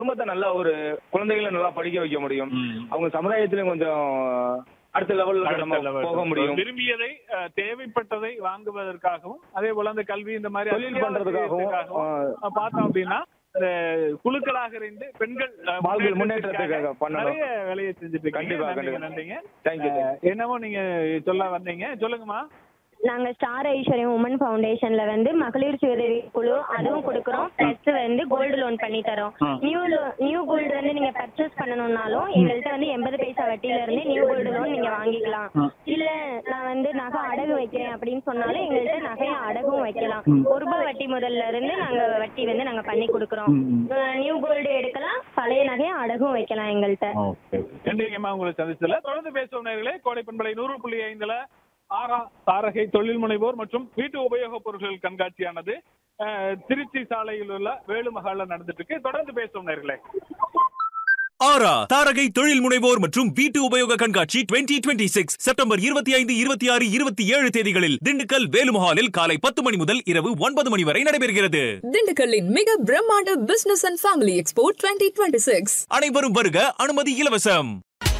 குடும்பத்தை நல்லா ஒரு குழந்தைகளை நல்லா படிக்க வைக்க முடியும் ம். அவங்க சமுதாயத்திலும் கொஞ்சம் அடுத்த லெவல்ல நம்ம அடுத்த level. போக முடியும் விரும்பியதை அஹ், தேவைப்பட்டதை வாங்குவதற்காகவும் அதே போல அந்த கல்வி இந்த மாதிரி தொழில் அத்தியாவசிய பண்றதுக்காகவும், விஷயத்துக்காகவும், அஹ், பார்த்தோம் அப்படின்னா இந்த குழுக்களாக இருந்து பெண்கள் அஹ், வாழ்வில் முன்னேற்றத்திற்காக முன்னேற்றத்துக்காக பண்ணணும். நிறைய வேலையை செஞ்சுட்டு இருக்கீங்க கண்டிப்பா, நன்றிங்க, கண்டிப்பா. நன்றிங்க தேங்க்யூ அஹ், என்னமோ நீங்க சொல்ல வந்தீங்க சொல்லுங்கம்மா நாங்க ஸ்டார் ஐஸ்வர்யம் உமன் ஃபவுண்டேஷன்ல வந்து மகளிர் சுயதவி குழு அதுவும் கொடுக்குறோம் பிளஸ் வந்து கோல்டு லோன் பண்ணி தரோம் ஆ. நியூ நியூ கோல்டு வந்து நீங்க பர்ச்சேஸ் பண்ணணும்னாலும் எங்கள்கிட்ட வந்து எண்பது பைசா வட்டியில இருந்து நியூ கோல்டு லோன் நீங்க வாங்கிக்கலாம் ஆ. இல்ல நான் வந்து நகை அடகு வைக்கிறேன் அப்படின்னு சொன்னாலும் எங்கள்கிட்ட நகையை அடகும் வைக்கலாம் ஒரு ரூபாய் வட்டி முதல்ல இருந்து நாங்க வட்டி வந்து நாங்க பண்ணி கொடுக்குறோம் நியூ கோல்டு எடுக்கலாம் பழைய நகையை அடகும் வைக்கலாம் எங்கள்கிட்ட நன்றிங்கம்மா உங்களை சந்திச்சதுல தொடர்ந்து பேசுவோம் நேர்களே கோடை பண்பலை நூறு புள்ளி ஐந்துல ஆறாம் தாரகை தொழில் முனைவோர் மற்றும் வீட்டு உபயோகப் பொருட்கள் கண்காட்சியானது அஹ், திருச்சி சாலையில் உள்ள வேலுமகால்ல நடந்துட்டு இருக்கு தொடர்ந்து பேசுவோம் நேர்களே ஆரா தாரகை தொழில் முனைவோர் மற்றும் வீட்டு உபயோக கண்காட்சி 2026 சிக்ஸ் செப்டம்பர் இருபத்தி ஐந்து இருபத்தி ஆறு இருபத்தி ஏழு தேதிகளில் திண்டுக்கல் வேலுமஹாலில் காலை பத்து மணி முதல் இரவு ஒன்பது மணி வரை நடைபெறுகிறது திண்டுக்கல்லின் மிக பிரம்மாண்ட business and family expo twenty twenty six அனைவரும் வருக அனுமதி இலவசம்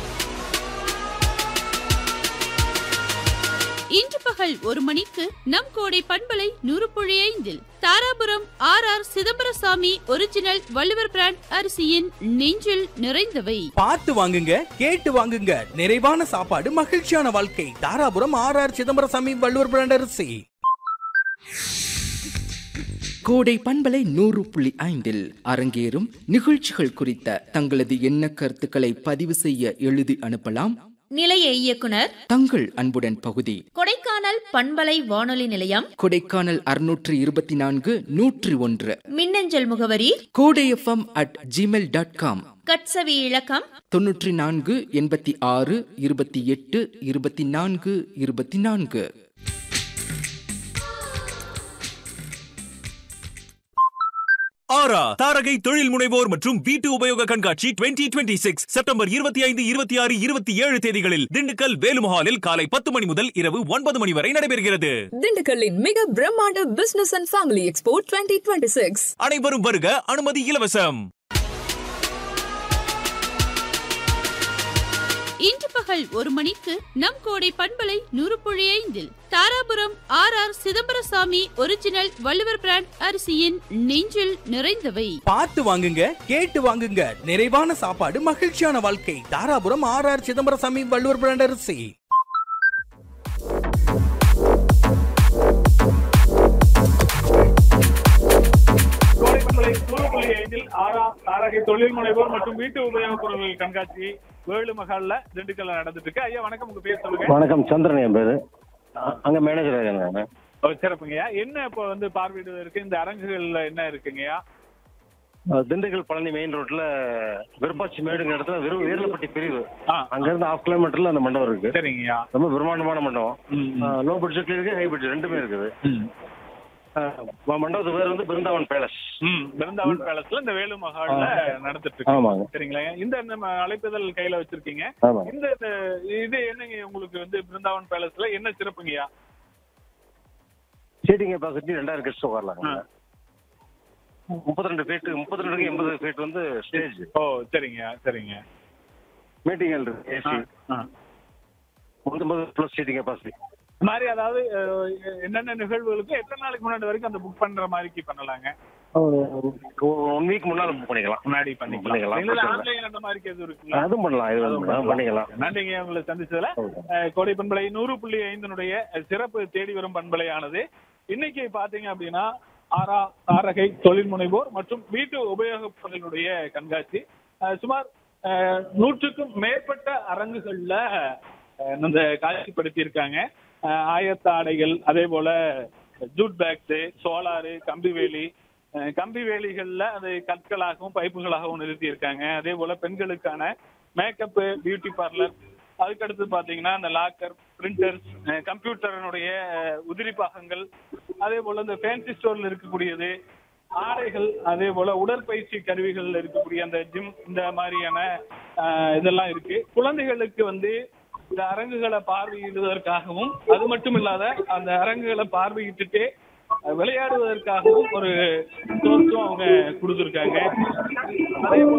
இன்று பகல் ஒரு மணிக்கு நம் கோடை பண்பலை நூறு புள்ளி ஐந்தில் Dharapuram R R Chidambarasamy original Valluvar brand அரிசியின் நெஞ்சில் நிறைந்தவை பார்த்து வாங்குங்க கேட்டு வாங்குங்க நிறைவான சாப்பாடு மகிழ்ச்சியான வாழ்க்கை Dharapuram R R Chidambarasamy Valluvar brand அரிசி கோடை பண்பலை நூறு புள்ளி ஐந்தில் அரங்கேறும் நிகழ்ச்சிகள் குறித்த தங்களது எண்ண கருத்துக்களை பதிவு செய்ய எழுதி அனுப்பலாம் நிலைய இயக்குனர் தங்கள் அன்புடன் பகுதி கொடைக்கானல் பண்பலை வானொலி நிலையம் கொடைக்கானல் அறுநூற்று இருபத்தி நான்கு நூற்றி ஒன்று மின்னஞ்சல் முகவரி Kodai FM at Gmail dot com கட்சவி இலக்கம் தொன்னூற்றி நான்கு எண்பத்தி ஆறு இருபத்தி எட்டு இருபத்தி நான்கு இருபத்தி நான்கு ஆரா தாரகை தொழில் முனைவோர் மற்றும் வீட்டு உபயோக கண்காட்சி 2026 சிக்ஸ் செப்டம்பர் இருபத்தி ஐந்து இருபத்தி ஆறு இருபத்தி ஏழு தேதிகளில் திண்டுக்கல் வேலுமஹாலில் காலை பத்து மணி முதல் இரவு ஒன்பது மணி வரை நடைபெறுகிறது திண்டுக்கல்லின் மிக பிரம்மாண்ட business and family expo twenty twenty six அனைவரும் வருக அனுமதி இலவசம் இன்று பகல் ஒரு மணிக்கு நம் கோடை பண்பலை நூறு புள்ளி ஐந்தில் Dharapuram R R Chidambarasamy original Valluvar brand அரிசியின் நெஞ்சில் நிறைந்தவை பார்த்து வாங்குங்க கேட்டு வாங்குங்க நிறைவான சாப்பாடு மகிழ்ச்சியான வாழ்க்கை Dharapuram R R Chidambarasamy Valluvar brand அரிசி கோடை பண்பலை நூறு புள்ளி ஐந்தில் ஆறாம் தாரகை தொழில் முனைவோர் மற்றும் வீட்டு உபயோகப் பொருட்கள் கண்காட்சி வேலுமகால்ல திண்டுக்கல்ல நடந்துட்டு இருக்கு ஐயா வணக்கம் உங்க பேர் சொல்லுங்க வணக்கம் சந்திரன் என் பேரு அ- அங்க மேனேஜர் இருக்கேன் நானு ஓ, சிறப்புங்கய்யா என்ன இப்போ வந்து பார்வையிடுவதற்கு இந்த அரங்குகள்ல என்ன இருக்குங்கய்யா அஹ் திண்டுக்கல் பழனி மெயின் ரோட்ல விருப்பாச்சி மேடுங்கிற இடத்துல வெறும் வீரலப்பட்டி பிரிவு ஆ. அங்க இருந்து ஹாஃப் கிலோமீட்டர்ல அந்த மண்டபம் இருக்கு சரிங்கய்யா ரொம்ப பிரம்மாண்டமான மண்டபம் ம், ம். லோ பட்ஜெட்ல இருக்கு ஹை பட்ஜெட் ரெண்டுமே இருக்குது ம். அஹ் மண்டபத்து பேர் வந்து பிருந்தாவன் பேலஸ் ம் பிருந்தாவன் பேலஸ்ல இந்த வேலு மகால்ல நடந்துட்டு இருக்கு ஆமாங்க சரிங்களா இந்த நம்ம அழைப்புதல் கையில வச்சிருக்கீங்க ஆமாங்க இந்த இந்த- இது என்னங்க உங்களுக்கு வந்து பிருந்தாவன் பேலஸ்ல என்ன சிறப்புங்கய்யா சீட்டிங் கெப்பாசிட்டி ரெண்டாயிரம் கெஸ்ட் உட்காரலாங்க முப்பத்தி ரெண்டு ஃபீட் முப்பத்தி ரெண்டுக்கு எண்பது ஃபீட் வந்து ஸ்டேஜ் ஓ சரிங்க சரிங்க மீட்டிங் ஹால் இருக்கு ஏசி ஆ. முப்பது ப்ளஸ் சீட்டிங் கெப்பாசிட்டி இந்த மாதிரி அதாவது அஹ், என்னென்ன நிகழ்வுகளுக்கு எத்தனை நாளைக்கு முன்னாடி வரைக்கும் அந்த புக் பண்ற மாதிரி பண்ணலாங்க ஒன் வீக் முன்னால புக் பண்ணிக்கலாம் முன்னாடி பண்ணிக்கலாம் பண்ணிக்கலாம், இல்ல பிரச்சனை ஆன்லைன் அந்த மாதிரி எதுவும் இருக்குங்களா அதுவும் பண்ணலாம் இது வந்து பண்ணிக்கலாம் நன்றிங்க உங்களை சந்திச்சதுல அஹ், கோடை பண்பலை நூறு புள்ளி ஐந்தினுடைய அஹ், சிறப்பு தேடி வரும் பண்பலையானது இன்னைக்கு பாத்தீங்க அப்படின்னா ஆரா தாரகை தொழில் முனைவோர் மற்றும் வீட்டு உபயோகப் பொருட்களுடைய கண்காட்சி அஹ், சுமார் அஹ், நூற்றுக்கும் மேற்பட்ட அரங்குகள்ல அஹ், இந்த காட்சிப்படுத்தி இருக்காங்க ஆயத்த ஆடைகள் அதே போல ஜூட் பேக்ஸ் சோலாரு கம்பி வேலி அஹ் கம்பி வேலிகள்ல அது கற்களாகவும் பைப்புகளாகவும் நிறுத்தி இருக்காங்க அதே போல பெண்களுக்கான மேக்கப் பியூட்டி பார்லர் அதுக்கடுத்து பாத்தீங்கன்னா இந்த லாக்கர் பிரிண்டர்ஸ் கம்ப்யூட்டரனுடைய உதிரி பாகங்கள் அதே போல இந்த ஃபேன்சி ஸ்டோர்ல இருக்கக்கூடியது ஆடைகள் அதே போல உடற்பயிற்சி கருவிகள் இருக்கக்கூடிய அந்த ஜிம் இந்த மாதிரியான அஹ், இதெல்லாம் இருக்கு குழந்தைகளுக்கு வந்து இந்த அரங்குகளை பார்வையிடுவதற்காகவும் அது மட்டும் இல்லாத அந்த அரங்குகளை பார்வையிட்டுட்டே அஹ், விளையாடுவதற்காகவும் ஒரு கோர்ஸும் அவங்க கொடுத்துருக்காங்க அதே போல